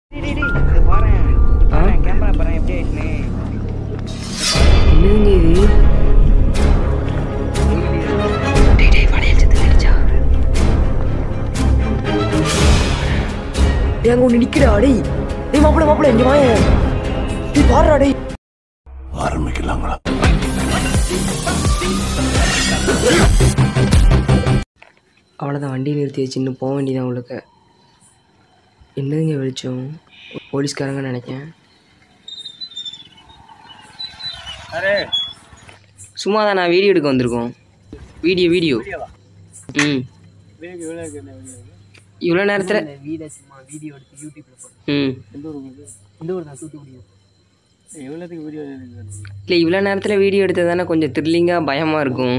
ஆ camera பாரு எப்படி ஆயிடுச்சுன்னு என்னங்க இது டேய் டேய் வளையல் செத்து போயிடுச்சா டேய் அங்க ஒன்று நிற்கிறா டேய் டேய் மாப்பிள மாப்பிள இங்கே வாங்க டேய் பாருடா டேய் அவ்வளோதான் வண்டி நிறுத்தி வச்சு இன்னும் போக வேண்டியதான் உங்களுக்கு என்னதுங்க வெளிச்சம் போலீஸ்காரங்க நினைக்கேன் சும்மா தான் நான் வீடியோ எடுக்க வந்திருக்கோம் வீடியோ வீடியோ ம் இவ்வளோ நேரத்தில் வீடியோ சும்மா வீடியோ எடுத்து யூடியூப்ல போட்டு ம் எந்த ஊருக்கு எந்த ஊர் தான் தூத்துக்குடி எவ்வளோத்துக்கு வீடியோ இல்லை இவ்வளோ நேரத்தில் வீடியோ எடுத்தது தானே கொஞ்சம் த்ரில்லிங்காக பயமாக இருக்கும்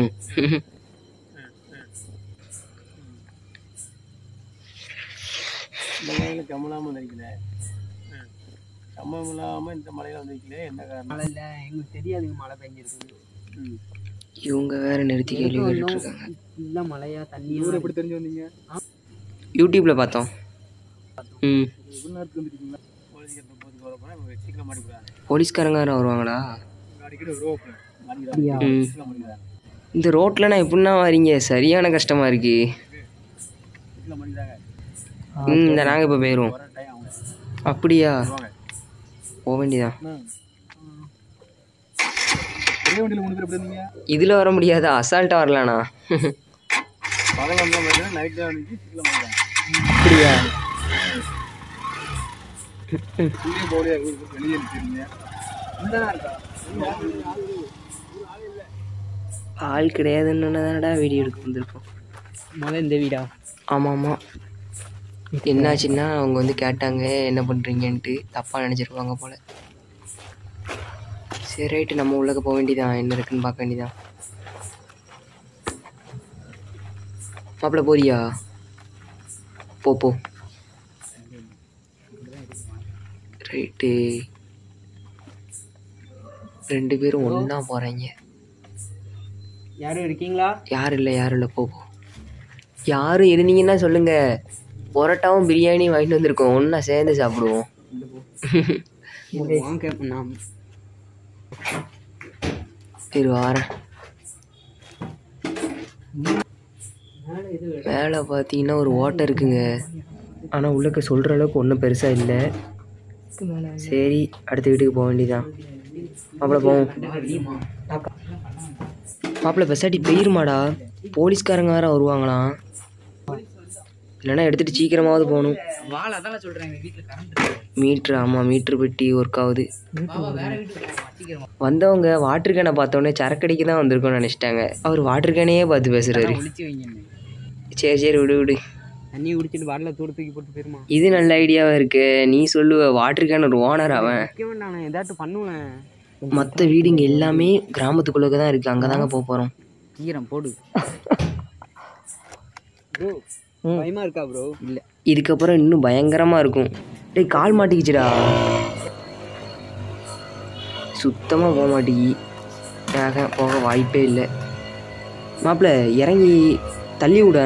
இந்த மலையில் கம்மலாமல் வந்திருக்கல கம்மம் இல்லாமல் இந்த மலையில் வந்திருக்கல என்ன காரணம் மழை இல்லை எங்களுக்கு தெரியாதுங்க மழை பெஞ்சிருக்கு ம் இவங்க வேற நிறுத்தி கேள்வி கேட்டுட்டு இருக்காங்க இல்லை மழையா தண்ணி ஊர் எப்படி தெரிஞ்சு வந்தீங்க யூடியூப்பில் பார்த்தோம் ம் இவ்வளோ நேரத்துக்கு வந்துருக்கீங்களா போலீஸ் போது போகிறப்ப சீக்கிரம் மாட்டிக்கிறாங்க போலீஸ்காரங்க வேறு வருவாங்களா அடிக்கடி வருவோம் மாட்டிக்கிறாங்க ம் சீக்கிரம் மாட்டிக்கிறாங்க இந்த ரோட்டில் நான் எப்படின்னா வரீங்க சரியான கஷ்டமாக இருக்கு சீக்கிரம் மாட்டிக்கிறாங்க ம் இந்த நாங்கள் இப்போ போயிடுவோம் வர டைம் அவங்க அப்படியா வாங்க போக வேண்டியதான் பெரிய வண்டியில் மூணு பேர் எப்படி இருந்தீங்க இதில் வர முடியாதா அசால்ட்டாக வரலாண்ணா பகல் வந்தால் பார்த்தீங்கன்னா நைட் தான் வந்து சீக்கிரம் மாட்டிக்கிறாங்க அப்படியா இங்கே போலியா வெளியே நிற்கிறீங்க இங்கதான் இருக்கா ஆள் கிடையாதுன்னு தானடா வீடியோ எடுக்க வந்திருக்கோம் முதல்ல இந்த வீடா ஆமாம் ஆமாம் என்னாச்சுன்னா அவங்க வந்து கேட்டாங்க என்ன பண்ணுறீங்கன்ட்டு தப்பாக நினச்சிருப்பாங்க போல் சரி ரைட்டு நம்ம உள்ளக்க போக வேண்டியதான் என்ன இருக்குன்னு பார்க்க வேண்டியதான் மாப்பிள்ள போறியா போ போ ரைட்டு ரெண்டு பேரும் ஒன்றா போகிறீங்க யாரும் இருக்கீங்களா யாரும் இல்லை யாரும் இல்லை போ போ யாரும் இருந்தீங்கன்னா சொல்லுங்க பரோட்டாவும் பிரியாணியும் வாங்கிட்டு வந்திருக்கோம் ஒன்றா சேர்ந்து சாப்பிடுவோம் வாங்க நான் சரி வாரேன் மேலே பார்த்தீங்கன்னா ஒரு ஓட்டை இருக்குங்க ஆனால் உள்ளக்க சொல்கிற அளவுக்கு ஒன்றும் பெருசாக இல்லை சரி அடுத்த வீட்டுக்கு போக வேண்டியதான் மாப்பிள்ள போவோம் மாப்பிள்ள பெசாட்டி போயிருமாடா போலீஸ்காரங்க வேற வருவாங்களாம் இல்லைன்னா எடுத்துகிட்டு சீக்கிரமாவது போகணும் வாழ அதான் சொல்றேன் எங்க வீட்டுல கரண்ட் மீட்ரு ஆமாம் மீட்ரு பெட்டி ஒர்க் ஆகுது வேற வீட்டுக்கு சீக்கிரம் வந்தவங்க வாட்டர் கேனை பார்த்தோன்னே சரக்கடிக்கு தான் வந்திருக்கோம்னு நினச்சிட்டாங்க அவர் வாட்டர் கேனையே பார்த்து பேசுகிறாரு ஒளிச்சு வைங்க சரி சரி விடு விடு தண்ணி குடிச்சிட்டு வரல தூர தூக்கி போட்டு போயிருமா இது நல்ல ஐடியாவாக இருக்கு நீ சொல்லுவ வாட்டர் கேன் ஒரு ஓனர் அவன் முக்கியம் நான் ஏதாட்டும் பண்ணுவேன் மற்ற வீடுங்க எல்லாமே கிராமத்துக்குள்ளே தான் இருக்குது அங்கே தாங்க போக போகிறோம் ஈரம் போடு ப்ரோ பயமா இருக்கா ப்ரோ இல்ல இதுக்கப்புறம் இன்னும் பயங்கரமாக இருக்கும் டேய் கால் மாட்டிக்கிச்சுடா சுத்தமாக போக மாட்டேங்கி ஆக போக வாய்ப்பே இல்லை மாப்பிள்ள இறங்கி தள்ளி விட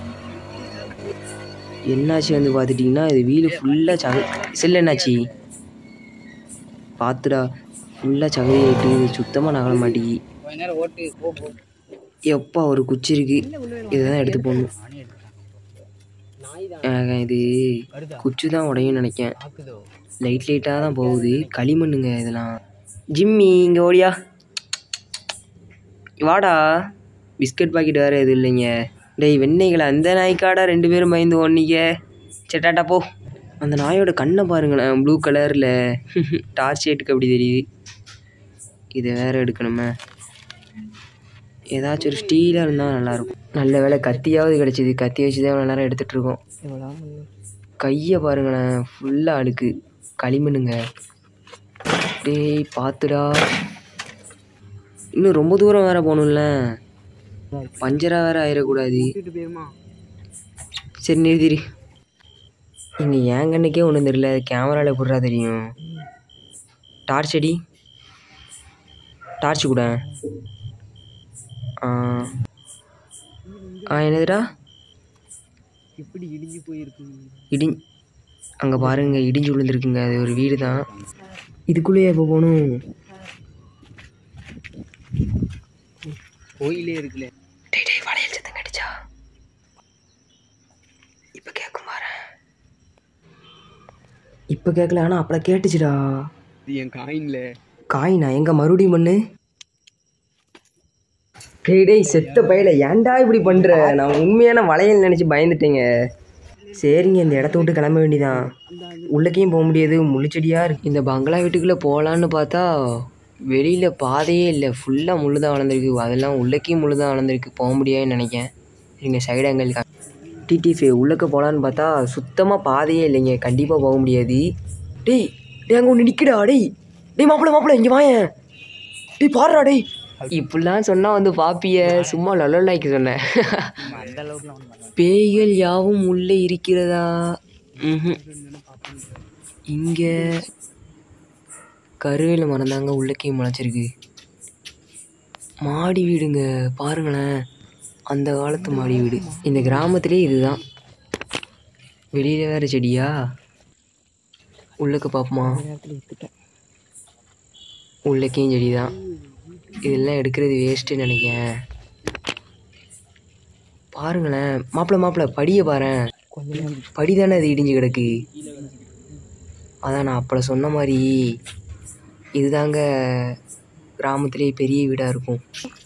என்னாச்சு வந்து பார்த்துட்டிங்கன்னா இது வீடு ஃபுல்லாக சக செல்லு என்னாச்சு பார்த்துடா ஃபுல்லாக சகதி ஆகிட்டு சுத்தமாக நகல மாட்டேங்கி கொஞ்ச நேரம் ஓட்டு போ போ எப்பா ஒரு குச்சி இருக்கு இதுதான் எடுத்து போடணும் நானே எடுத்துக்கிறேன் நாய் தான் ஆக, இது வருதா குச்சி தான் உடையும் நினைக்கேன் ஆக்குதோ லைட் லைட்டாக தான் போகுது களிமண்ணுங்க இதெல்லாம் ஜிம்மி இங்கே ஓடியா வாடா பிஸ்கட் பாக்கெட் வேறு எதுவும் இல்லைங்க டேய் வெண்ணெய்களை அந்த நாய்க்காடா ரெண்டு பேரும் பயந்து ஓடினீங்க செட்டாட்டா போ அந்த நாயோட கண்ணை பாருங்களேன் ப்ளூ கலரில் டார்ச் லைட்டுக்கு அப்படி தெரியுது இதை வேற எடுக்கணுமே ஏதாச்சும் ஒரு ஸ்டீலாக இருந்தால் நல்லாயிருக்கும் நல்ல வேலை கத்தியாவது கிடச்சிது கத்தி வச்சு தான் இவ்வளோ நேரம் எடுத்துகிட்டு இருக்கோம் கையை பாருங்களேன் ஃபுல்லாக அழுக்கு களிமண்ணுங்க டேய் பார்த்துடா இன்னும் ரொம்ப தூரம் வேற போகணும்ல பஞ்சரா வேற ஆயிடக்கூடாது கூட்டிட்டு போயிருமா சரி நிறுத்திடு இங்கே என் கண்ணுக்கே ஒன்றும் தெரியல கேமராவில் எப்படிடா தெரியும் டார்ச் அடி டார்ச் கூட ஆ ஆ என்னதுடா எப்படி இடிஞ்சு போயிருக்கு இடி அங்கே பாருங்க இடிஞ்சு விழுந்துருக்குங்க அது ஒரு வீடு தான் இதுக்குள்ளேயே இப்போ போகணும் கோயிலே இருக்குல்ல டேய் டேய் வளையல் சத்தம் கடிச்சா இப்போ கேட்கும் பாரு இப்போ கேட்கல ஆனால் அப்போ கேட்டுச்சுடா இது என் காயின்ல காயினா எங்க மறுபடியும் பண்ணு டேய் டேய் செத்த பையில ஏன்டா இப்படி பண்ற நான் உண்மையான வளையல் நினைச்சு பயந்துட்டேங்க சரிங்க இந்த இடத்த விட்டு கிளம்ப வேண்டியதான் உள்ளக்கையும் போக முடியாது முள்ளுச்செடியா இருக்கு இந்த பங்களா வீட்டுக்குள்ள போகலான்னு பார்த்தா வெளியில பாதையே இல்லை ஃபுல்லாக முள்ளு தான் வளர்ந்துருக்கு அதெல்லாம் உள்ளக்கையும் முள்ளு தான் வளர்ந்துருக்கு போக முடியாதுன்னு நினைக்கேன் இங்கே சைடு ஆங்கிள் டிடிஃபே உள்ளக்க போகலான்னு பார்த்தா சுத்தமாக பாதையே இல்லைங்க கண்டிப்பாக போக முடியாது டேய் டேய் அங்கே ஒன்று நிற்கிடா டேய் டேய் மாப்பிள மாப்பிள இங்கே வாயேன் டேய் பாடுறா டேய் இப்படிலாம் சொன்னால் வந்து பாப்பிய சும்மா லொல்லாய்க்கு சொன்னேன் அந்த அளவுக்குலாம் ஒன்றும் பண்ணல பேய்கள் யாவும் உள்ளே இருக்கிறதா ம்ஹும். இங்கே கருவேல மரம் தாங்க உள்ளக்கே முளைச்சிருக்கு மாடி வீடுங்க பாருங்களேன் அந்த காலத்து மாடி வீடு இந்த கிராமத்திலே இதுதான் வெளியில் வேறு செடியா உள்ளக்க பார்ப்போமா நேரத்தில் வித்துட்டேன் உள்ளக்கையும் செடி தான் இதெல்லாம் எடுக்கிறது வேஸ்ட்டுன்னு நினைக்கிறேன் பாருங்களேன் மாப்பிள மாப்பிள படியை பாரேன் கொஞ்ச நேரம் படி தானே அது இடிஞ்சு கிடக்கு அதான் நான் அப்போ சொன்ன மாதிரி இதுதாங்க கிராமத்திலே பெரிய வீடாக இருக்கும்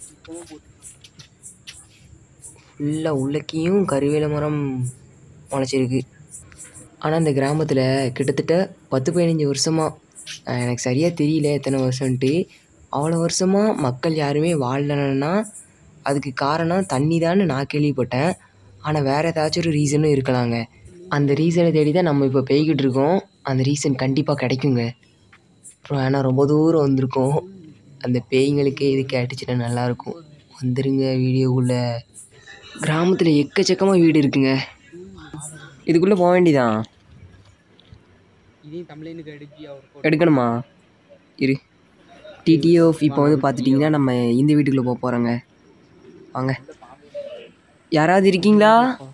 ஃபுல்லாக உள்ளக்கையும் கருவேல மரம் முளைச்சிருக்கு ஆனால் இந்த கிராமத்தில் கிட்டத்தட்ட பத்து பதினஞ்சு வருஷமாக எனக்கு சரியாக தெரியல எத்தனை வருஷன்ட்டு அவ்வளோ வருஷமாக மக்கள் யாருமே வாழலன்னா அதுக்கு காரணம் தண்ணி தான் நான் கேள்விப்பட்டேன் ஆனால் வேறு ஏதாச்சும் ஒரு ரீசனும் இருக்கலாங்க அந்த ரீசனை தேடி தான் நம்ம இப்போ போய்கிட்டு இருக்கோம் அந்த ரீசன் கண்டிப்பாக கிடைக்குங்க அப்புறம் ஏன்னா ரொம்ப தூரம் வந்திருக்கோம் அந்த பேய்ங்களுக்கே இது கேட்டுச்சுன்னா நல்லாயிருக்கும் வந்துருங்க வீடியோக்குள்ளே கிராமத்தில் எக்கச்சக்கமாக வீடு இருக்குங்க இதுக்குள்ளே போக வேண்டியதான் இதையும் தமிழனுக்கு அடிச்சு அவர் எடுக்கணுமா இரு டிடிஎஃப் இப்போ வந்து பார்த்துட்டிங்கன்னா நம்ம இந்த வீட்டுக்குள்ளே போக போகிறோங்க வாங்க யாராவது இருக்கீங்களா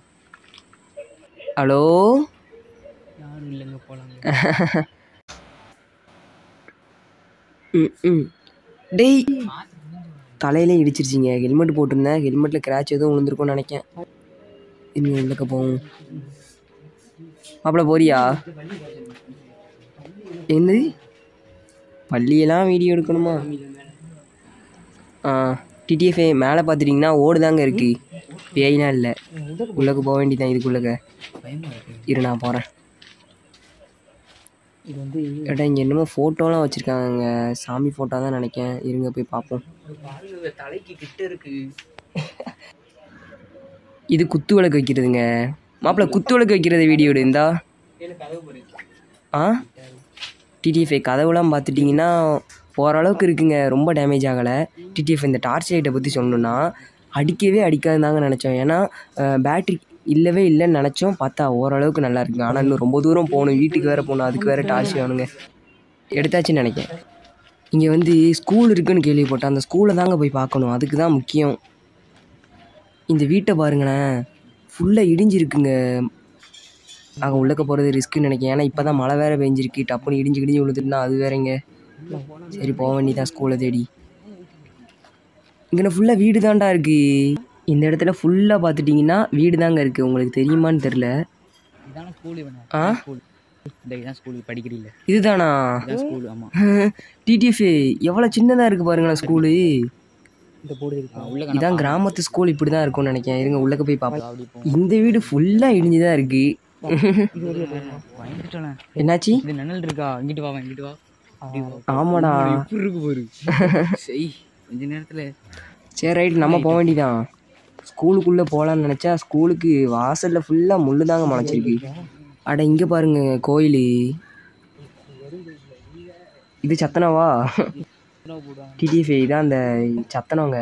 ஹலோ யாரும் இல்லைங்க போலாங்க ம் ம் டேய் தலையில இடிச்சிருச்சிங்க ஹெல்மெட் போட்டிருந்தேன் ஹெல்மெட்டில் கிராச் எதுவும் விழுந்திருக்கும்னு நினைக்கேன் இன்னும் உள்ளக்க போவோம் மாப்பிள போறியா என்னது பள்ளியெல்லாம் வீடியோ எடுக்கணுமா ஆ டிடிஎஃப்ஏ மேலே பார்த்துட்டிங்கன்னா ஓடுதாங்க இருக்கு பேய்னா இல்லை உள்ளக்க போக வேண்டியதான் இதுக்குள்ளக்க பயமா இருக்கு இரு நான் போகிறேன் இது வந்து ஏட்டா இங்கே என்னமோ ஃபோட்டோலாம் வச்சுருக்காங்க சாமி ஃபோட்டோ தான் நினைக்கேன் இருங்க போய் பார்ப்போம் பாருங்க தலைக்கு கிட்ட இருக்கு இது குத்து விளக்கு வைக்கிறதுங்க மாப்பிள்ள குத்து விளக்கு வைக்கிறது வீடியோ எடு இந்தா கீழே கதவு பாரு ஆ டிடிஎஃப்ஐ கதவுலாம் பார்த்துட்டிங்கன்னா ஓரளவுக்கு இருக்குங்க ரொம்ப டேமேஜ் ஆகலை டிடிஎஃப் இந்த டார்ச் லைட்டை பற்றி சொல்லணுன்னா அடிக்கவே அடிக்காதுதாங்க நினச்சோம் ஏன்னா பேட்ரி இல்லவே இல்லைன்னு நினச்சோம் பார்த்தா ஓரளவுக்கு நல்லா இருக்குங்க ஆனால் இன்னும் ரொம்ப தூரம் போகணும் வீட்டுக்கு வேறு போகணும் அதுக்கு வேறு டார்ச் வேணுங்க எடுத்தாச்சுன்னு நினைக்கிறேன் இங்கே வந்து ஸ்கூல் இருக்குன்னு கேள்விப்பட்டேன் அந்த ஸ்கூலை தாங்க போய் பார்க்கணும் அதுக்கு தான் முக்கியம் இந்த வீட்டை பாருங்களேன் ஃபுல்லாக இடிஞ்சிருக்குங்க அங்கே உள்ளக்க போகிறது ரிஸ்க்குன்னு நினைக்கிறேன் ஏன்னா இப்போ தான் மழை வேறு பெஞ்சிருக்கு டப்புன்னு இடிஞ்சு கிடிஞ்சு விழுதுட்டுனா அது வேறங்க சரி போக வேண்டியதான் ஸ்கூலை தேடி இங்கே ஃபுல்லாக வீடு தான்டா இருக்குது இந்த இடத்துல ஃபுல்லாக பார்த்துட்டிங்கன்னா வீடு தாங்க இருக்குது உங்களுக்கு தெரியுமான்னு தெரில இதான ஸ்கூல் இவன ஆ ஸ்கூல் இந்த இதான் ஸ்கூல் படிக்கிறீல்ல இதுதானா இதான் ஸ்கூல் ஆமா டிடிஎஃப் எவ்வளோ சின்னதாக இருக்குது பாருங்களேன் ஸ்கூலு இந்த போர்டு இருக்கு உள்ள இதான் கிராமத்து ஸ்கூல் இப்படி தான் இருக்கும்னு நினைக்கிறேன் இருங்க உள்ளக்க போய் பார்ப்போம் அப்படி போ இந்த வீடு ஃபுல்லாக இடிஞ்சு தான் இருக்குது பயந்துட்டேன் என்னாச்சு இது நிழல் இருக்கா இங்கிட்டு வா இங்கிட்டு வா அப்படி வா ஆமாடா எப்படி இருக்கு பாரு சரி கொஞ்ச நேரத்துல சரி ரைட் நம்ம போக வேண்டியதான் ஸ்கூலுக்குள்ளே போகலான்னு நினச்சா ஸ்கூலுக்கு வாசலில் ஃபுல்லாக முள்ளு தாங்க முளைச்சிருக்கு அட இங்கே பாருங்க கோயில் இது சத்தனவா டிடிஎஃப் இதான் அந்த சத்தனவங்க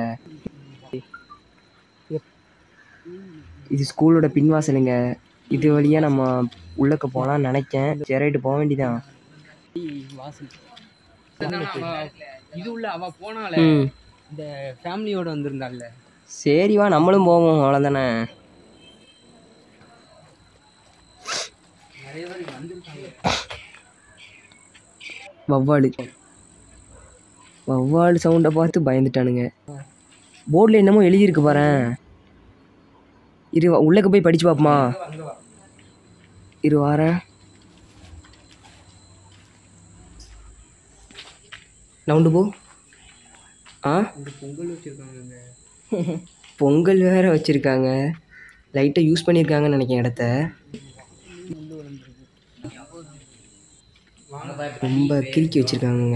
இது ஸ்கூலோட பின்வாசலுங்க இது வழியாக நம்ம உள்ளக்க போகலான்னு நினைக்கேன் சரி ரைட்டு போக வேண்டியதான் வாசல் இது உள்ள அவ போனால ம் இந்த ஃபேமிலியோட வந்திருந்தாள்ல சரி வா நம்மளும் போவோம் அவ்வளோதானே நிறைய பேர் வந்திருக்காங்க வவ்வால் வவ்வால் சவுண்டை பார்த்து பயந்துட்டானுங்க போர்டில் என்னமோ எழுதியிருக்கு பாரேன் இரு உள்ளக்க போய் படித்து பார்ப்போமா அங்கே வா இரு வாரேன் நவுண்டு போ ஆ இந்த பொங்கல் வச்சுருக்காங்க பொங்கல் வேற வச்சுருக்காங்க லைட்டாக யூஸ் பண்ணியிருக்காங்கன்னு நினைக்கிறேன் இடத்த ரொம்ப கிறுக்கி வச்சுருக்காங்கங்க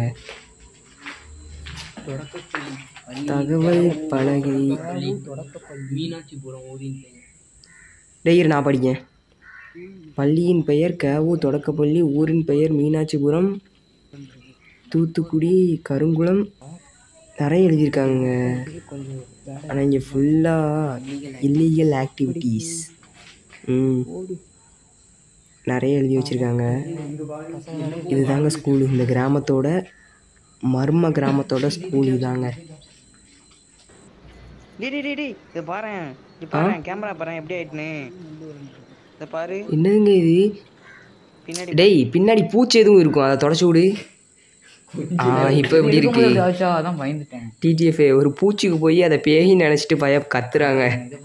தொடக்கப்பள்ளி தகவல் பலகை தொடக்கப்பள்ளி மீனாட்சிபுரம் ஊரின் பெயர் டெய்யர் நான் படிக்கேன் பள்ளியின் பெயர் கேவு தொடக்கப்பள்ளி ஊரின் பெயர் மீனாட்சிபுரம் தூத்துக்குடி கருங்குளம் நிறைய எழுதியிருக்காங்க கொஞ்சம் வேற ஆனால் இங்கே ஃபுல்லாக இல்லீகல் ஆக்டிவிட்டீஸ் ம் நிறைய எழுதி வச்சுருக்காங்க இதுதாங்க ஸ்கூலு இந்த கிராமத்தோட மர்ம கிராமத்தோட ஸ்கூல் இதாங்க டி டி டி டி இது பாரு இது பாரு கேமரா பாரு எப்படி ஆயிட்டுன்னு இதை பாரு என்னதுங்க இது பின்னாடி டேய் பின்னாடி பூச்சி எதுவும் இருக்கும் அதை தொடச்சி விடு ஆ இப்போ எப்படி இருக்கு அதான் பயந்துட்டேன் டிடிஎஃப்ஏ ஒரு பூச்சிக்கு போய் அதை பேயின்னு நினச்சிட்டு பய கத்துறாங்க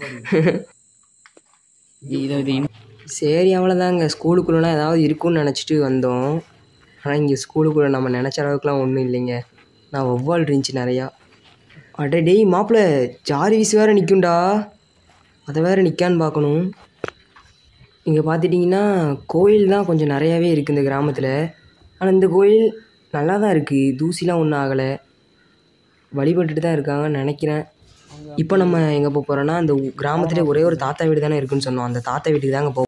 இது இது சரி அவ்வளோதாங்க ஸ்கூலுக்குள்ளலாம் ஏதாவது இருக்கும்னு நினச்சிட்டு வந்தோம் ஆனால் இங்கே ஸ்கூலுக்குள்ளே நம்ம நினச்ச அளவுக்குலாம் ஒன்றும் இல்லைங்க நான் ஒவ்வால் இருந்துச்சு நிறையா அட டேய் மாப்பிள்ள ஜாரி வீசு வேறு நிற்கும்டா அதை வேறு நிற்கான்னு பார்க்கணும் இங்கே பார்த்துட்டிங்கன்னா கோயில் தான் கொஞ்சம் நிறையாவே இருக்குது இந்த கிராமத்தில் ஆனால் இந்த கோயில் நல்லா தான் இருக்குது தூசிலாம் ஒன்றும் ஆகலை வழிபட்டுட்டு தான் இருக்காங்கன்னு நினைக்கிறேன் இப்போ நம்ம எங்கே போக போகிறோன்னா அந்த கிராமத்திலே ஒரே ஒரு தாத்தா வீடு தானே இருக்குன்னு சொன்னோம் அந்த தாத்தா வீட்டுக்கு தாங்க போக